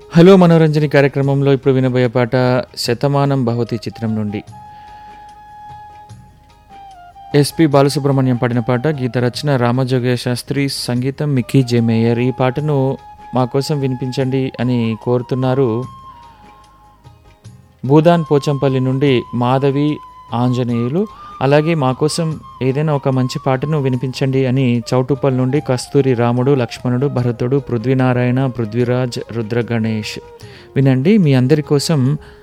hello మనోరంజని కార్యక్రమంలో ఇప్పుడు వినబోయే పాట శతమానం భవతి చిత్రం నుండి ఎస్పి బాలసుబ్రహ్మణ్యం పాడిన పాట గీత రచన రామజోగయ్య శాస్త్రి సంగీతం మిక్కీ జే మేయర్ ఈ పాటను మా కోసం వినిపించండి అని కోరుతున్నారు భూదాన్ పోచంపల్లి నుండి మాధవి ఆంజనేయులు అలాగే మా కోసం ఏదైనా ఒక మంచి పాటను వినిపించండి అని చౌటుప్పల్ నుండి కస్తూరి రాముడు లక్ష్మణుడు భరతుడు పృథ్వీనారాయణ పృథ్వీరాజ్ రుద్ర గణేష్ వినండి మీ అందరి కోసం